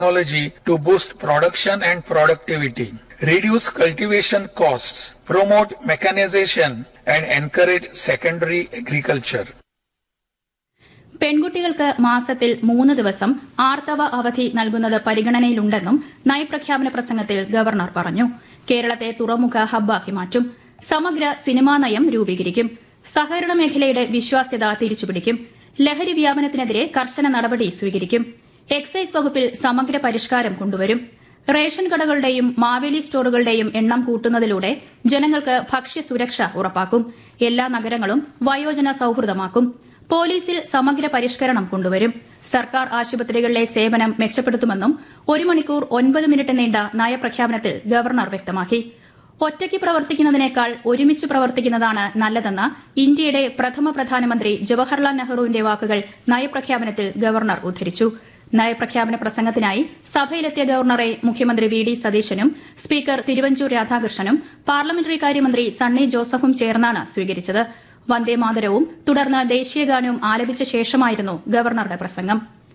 technology to boost production and productivity, reduce cultivation costs, promote mechanization, and encourage secondary agriculture. പെൺകുട്ടികൾക്ക് മാസത്തിൽ മൂന്ന് ദിവസം ആർത്തവ അവധി നൽകുന്നത് പരിഗണനയിലുണ്ടെന്നും നയപ്രഖ്യാപന പ്രസംഗത്തിൽ ഗവർണർ പറഞ്ഞു കേരളത്തെ തുറമുഖ ഹബ്ബാക്കി മാറ്റും സമഗ്ര സിനിമാ നയം രൂപീകരിക്കും സഹകരണ മേഖലയുടെ വിശ്വാസ്യത തിരിച്ചുപിടിക്കും ലഹരി വ്യാപനത്തിനെതിരെ കർശന നടപടി സ്വീകരിക്കും എക്സൈസ് വകുപ്പിൽ സമഗ്ര പരിഷ്കാരം കൊണ്ടുവരും റേഷൻ കടകളുടെയും മാവേലി സ്റ്റോറുകളുടെയും എണ്ണം കൂട്ടുന്നതിലൂടെ ജനങ്ങൾക്ക് ഭക്ഷ്യസുരക്ഷ ഉറപ്പാക്കും എല്ലാ നഗരങ്ങളും വയോജന സൌഹൃദമാക്കും പോലീസിൽ സമഗ്ര പരിഷ്കരണം കൊണ്ടുവരും സർക്കാർ ആശുപത്രികളിലെ സേവനം മെച്ചപ്പെടുത്തുമെന്നും ഒരു മണിക്കൂർ ഒൻപത് മിനിറ്റ് നീണ്ട നയപ്രഖ്യാപനത്തിൽ ഗവർണർ വ്യക്തമാക്കി ഒറ്റയ്ക്ക് പ്രവർത്തിക്കുന്നതിനേക്കാൾ ഒരുമിച്ച് പ്രവർത്തിക്കുന്നതാണ് നല്ലതെന്ന ഇന്ത്യയുടെ പ്രഥമ പ്രധാനമന്ത്രി ജവഹർലാൽ നെഹ്റുവിന്റെ വാക്കുകൾ നയപ്രഖ്യാപനത്തിൽ ഗവർണർ ഉദ്ധരിച്ചു നയപ്രഖ്യാപന പ്രസംഗത്തിനായി സഭയിലെത്തിയ ഗവർണറെ മുഖ്യമന്ത്രി വി ഡി സതീശനും സ്പീക്കർ തിരുവഞ്ചൂർ രാധാകൃഷ്ണനും പാർലമെന്ററി കാര്യമന്ത്രി സണ്ണി ജോസഫും ചേർന്നാണ് സ്വീകരിച്ചത് വന്ദേമാതരവും തുടർന്ന് ദേശീയഗാനവും ആലപിച്ച ശേഷമായിരുന്നു ഗവർണറുടെ പ്രസംഗം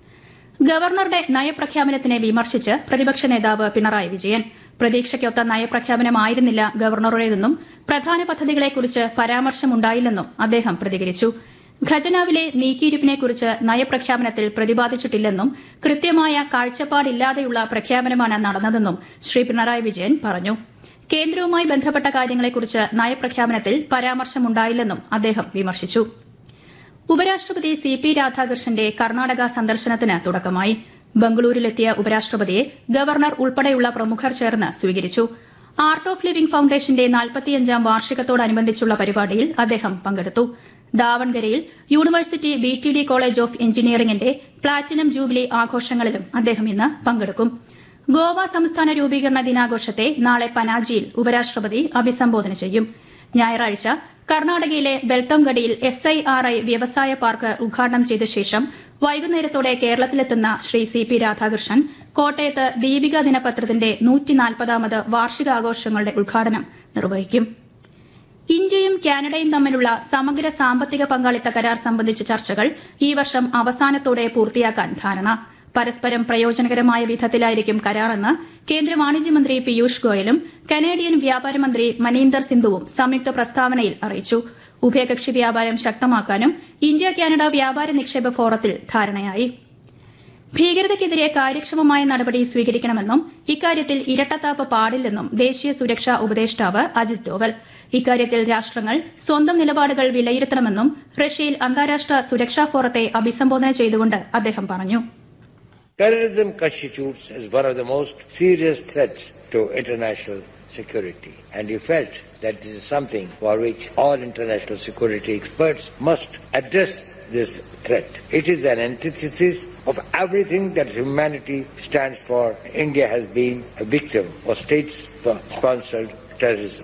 ഗവർണറുടെ നയപ്രഖ്യാപനത്തിനെ വിമർശിച്ച് പ്രതിപക്ഷ നേതാവ് പിണറായി വിജയൻ പ്രതീക്ഷയ്ക്കൊത്ത നയപ്രഖ്യാപനമായിരുന്നില്ല ഗവർണറുടേതെന്നും പ്രധാന പദ്ധതികളെക്കുറിച്ച് പരാമർശമുണ്ടായില്ലെന്നും അദ്ദേഹം പ്രതികരിച്ചു ഖജനാവിലെ നീക്കിയിരിപ്പിനെക്കുറിച്ച് നയപ്രഖ്യാപനത്തിൽ പ്രതിപാദിച്ചിട്ടില്ലെന്നും കൃത്യമായ കാഴ്ചപ്പാടില്ലാതെയുള്ള പ്രഖ്യാപനമാണ് നടന്നതെന്നും ശ്രീ പിണറായി വിജയൻ പറഞ്ഞു കേന്ദ്രവുമായി ബന്ധപ്പെട്ട കാര്യങ്ങളെക്കുറിച്ച് നയപ്രഖ്യാപനത്തിൽ പരാമർശമുണ്ടായില്ലെന്നും അദ്ദേഹം വിമർശിച്ചു ഉപരാഷ്ട്രപതി സി പി രാധാകൃഷ്ണന്റെ കർണാടക സന്ദർശനത്തിന് തുടക്കമായി ബംഗളൂരുവിലെത്തിയ ഉപരാഷ്ട്രപതിയെ ഗവർണർ ഉൾപ്പെടെയുള്ള പ്രമുഖർ ചേർന്ന് സ്വീകരിച്ചു ആർട്ട് ഓഫ് ലിവിംഗ് ഫൌണ്ടേഷന്റെ നാൽപ്പത്തിയഞ്ചാം വാർഷികത്തോടനുബന്ധിച്ചുള്ള പരിപാടിയിൽ അദ്ദേഹം പങ്കെടുത്തു ദാവൺഗരയിൽ university B T D college of എഞ്ചിനീയറിംഗിന്റെ പ്ലാറ്റിനം ജൂബിലി ആഘോഷങ്ങളിലും അദ്ദേഹം ഇന്ന് പങ്കെടുക്കും ഗോവ സംസ്ഥാന രൂപീകരണ ദിനാഘോഷത്തെ നാളെ പനാജിയിൽ ഉപരാഷ്ട്രപതി അഭിസംബോധന ചെയ്യും ഞായറാഴ്ച കർണാടകയിലെ ബെൽത്തംഗഡിയിൽ എസ് ഐ ആർ ഐ വ്യവസായ പാർക്ക് ഉദ്ഘാടനം ചെയ്ത ശേഷം വൈകുന്നേരത്തോടെ കേരളത്തിലെത്തുന്ന ശ്രീ സി പി രാധാകൃഷ്ണൻ കോട്ടയത്ത് ദീപിക ദിനപത്രത്തിന്റെ നൂറ്റിനാൽപ്പതാമത് വാർഷികാഘോഷങ്ങളുടെ ഉദ്ഘാടനം നിർവഹിക്കും ഇന്ത്യയും കാനഡയും തമ്മിലുള്ള സമഗ്ര സാമ്പത്തിക പങ്കാളിത്ത കരാർ സംബന്ധിച്ച ചർച്ചകൾ ഈ വർഷം അവസാനത്തോടെ പൂർത്തിയാക്കാൻ ധാരണ പരസ്പരം പ്രയോജനകരമായ വിധത്തിലായിരിക്കും കരാറെന്ന് കേന്ദ്ര വാണിജ്യമന്ത്രി പീയൂഷ് ഗോയലും കനേഡിയൻ വ്യാപാര മന്ത്രി മനീന്ദർ സിന്ധുവും സംയുക്ത പ്രസ്താവനയിൽ അറിയിച്ചു ഉഭയകക്ഷി വ്യാപാരം ശക്തമാക്കാനും ഇന്ത്യ കാനഡ വ്യാപാര നിക്ഷേപ ഫോറത്തിൽ ധാരണയായി ഭീകരതയ്ക്കെതിരെ കാര്യക്ഷമമായ നടപടി സ്വീകരിക്കണമെന്നും ഇക്കാര്യത്തിൽ ഇരട്ടത്താപ്പ് പാടില്ലെന്നും ദേശീയ സുരക്ഷാ ഉപദേഷ്ടാവ് അജിത് ഡോവൽ ഇക്കാര്യത്തിൽ രാഷ്ട്രങ്ങൾ സ്വന്തം നിലപാടുകൾ വിലയിരുത്തണമെന്നും റഷ്യയിൽ അന്താരാഷ്ട്ര സുരക്ഷാ ഫോറത്തെ അഭിസംബോധന ചെയ്തുകൊണ്ട് അദ്ദേഹം പറഞ്ഞു Terrorism constitutes as one of the most serious threats to international security, and he felt that this is something for which all international security experts must address this threat. It is an antithesis of everything that humanity stands for. India has been a victim of state-sponsored terrorism.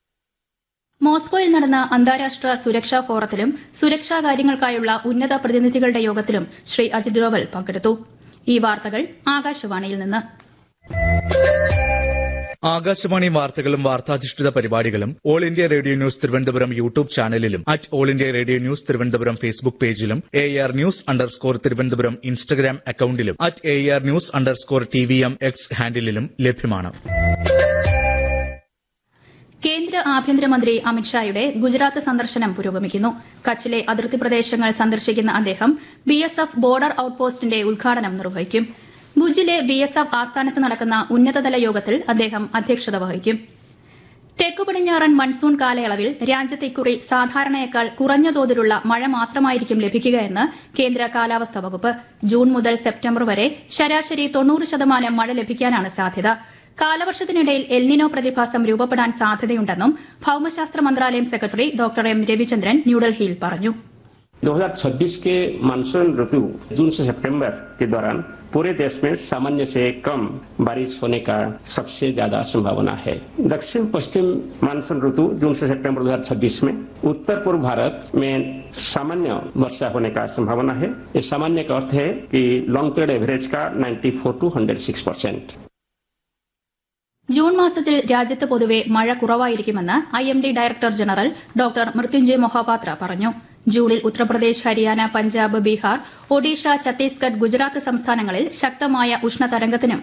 മോസ്കോയിൽ നടന്ന അന്താരാഷ്ട്ര സുരക്ഷാ ഫോറത്തിലും സുരക്ഷാ കാര്യങ്ങൾക്കായുള്ള ഉന്നത പ്രതിനിധികളുടെ യോഗത്തിലും ശ്രീ അജിത് ഡോവൽ പങ്കെടുത്തു ഈ വാർത്തകൾ ആകാശവാണിയിൽ നിന്ന് ആകാശവാണി വാർത്തകളും വാർത്താധിഷ്ഠിത പരിപാടികളും All India Radio news Thiruvananthapuram YouTube ചാനലിലും at All India Radio news Thiruvananthapuram Facebook പേജിലും A R news underscore Thiruvananthapuram Instagram അക്കൌണ്ടിലും at A R news underscore T V M X ഹാൻഡിലും ലഭ്യമാണ് കേന്ദ്ര ആഭ്യന്തരമന്ത്രി അമിത്ഷായുടെ ഗുജറാത്ത് സന്ദർശനം പുരോഗമിക്കുന്നു കച്ചിലെ അതിർത്തി പ്രദേശങ്ങൾ സന്ദർശിക്കുന്ന അദ്ദേഹം ബി എസ് എഫ് ബോർഡർ ഔട്ട്പോസ്റ്റിന്റെ ഉദ്ഘാടനം നിർവഹിക്കും ഭുജിലെ ബി എസ് എഫ് ആസ്ഥാനത്ത് നടക്കുന്ന ഉന്നതതല യോഗത്തിൽ അദ്ദേഹം അധ്യക്ഷത വഹിക്കും തെക്കു പടിഞ്ഞാറൻ മൺസൂൺ കാലയളവിൽ രാജ്യത്ത് ഇക്കുറി സാധാരണയേക്കാൾ കുറഞ്ഞ തോതിലുള്ള മഴ മാത്രമായിരിക്കും ലഭിക്കുകയെന്ന് കേന്ദ്ര കാലാവസ്ഥാ വകുപ്പ് ജൂൺ മുതൽ സെപ്റ്റംബർ വരെ ശരാശരി തൊണ്ണൂറ് ശതമാനം മഴ ലഭിക്കാനാണ് സാധ്യത കാലവർഷത്തിനിടയിൽ എൽനിനോ പ്രതിഭാസം രൂപപ്പെടാൻ സാധ്യതയുണ്ടെന്നും ഭൌമശാസ്ത്ര മന്ത്രാലയം സെക്രട്ടറി ഡോക്ടർ എം രവിചന്ദ്രൻ ന്യൂഡൽഹിയിൽ പറഞ്ഞു 2026 के मानसून ऋतु जून से सितंबर के दौरान पूरे देश में सामान्य से कम बारिश होने का सबसे ज्यादा संभावना है दक्षिण पश्चिम मानसून ऋतु जून से सितंबर 2026 में उत्तर पूर्व भारत में सामान्य वर्षा होने का संभावना है ये सामान्य का अर्थ है कि लॉन्ग पीरियड एवरेज का 94 टू 106 परसेंट ജൂൺ മാസത്തിൽ രാജ്യത്ത് പൊതുവെ മഴ കുറവായിരിക്കുമെന്ന് I M D director general doctor Mrutyunjay Mohapatra പറഞ്ഞു ജൂണിൽ ഉത്തർപ്രദേശ് ഹരിയാന പഞ്ചാബ് ബീഹാർ ഒഡീഷ ഛത്തീസ്ഗഡ് ഗുജറാത്ത് സംസ്ഥാനങ്ങളിൽ ശക്തമായ ഉഷ്ണതരംഗത്തിനും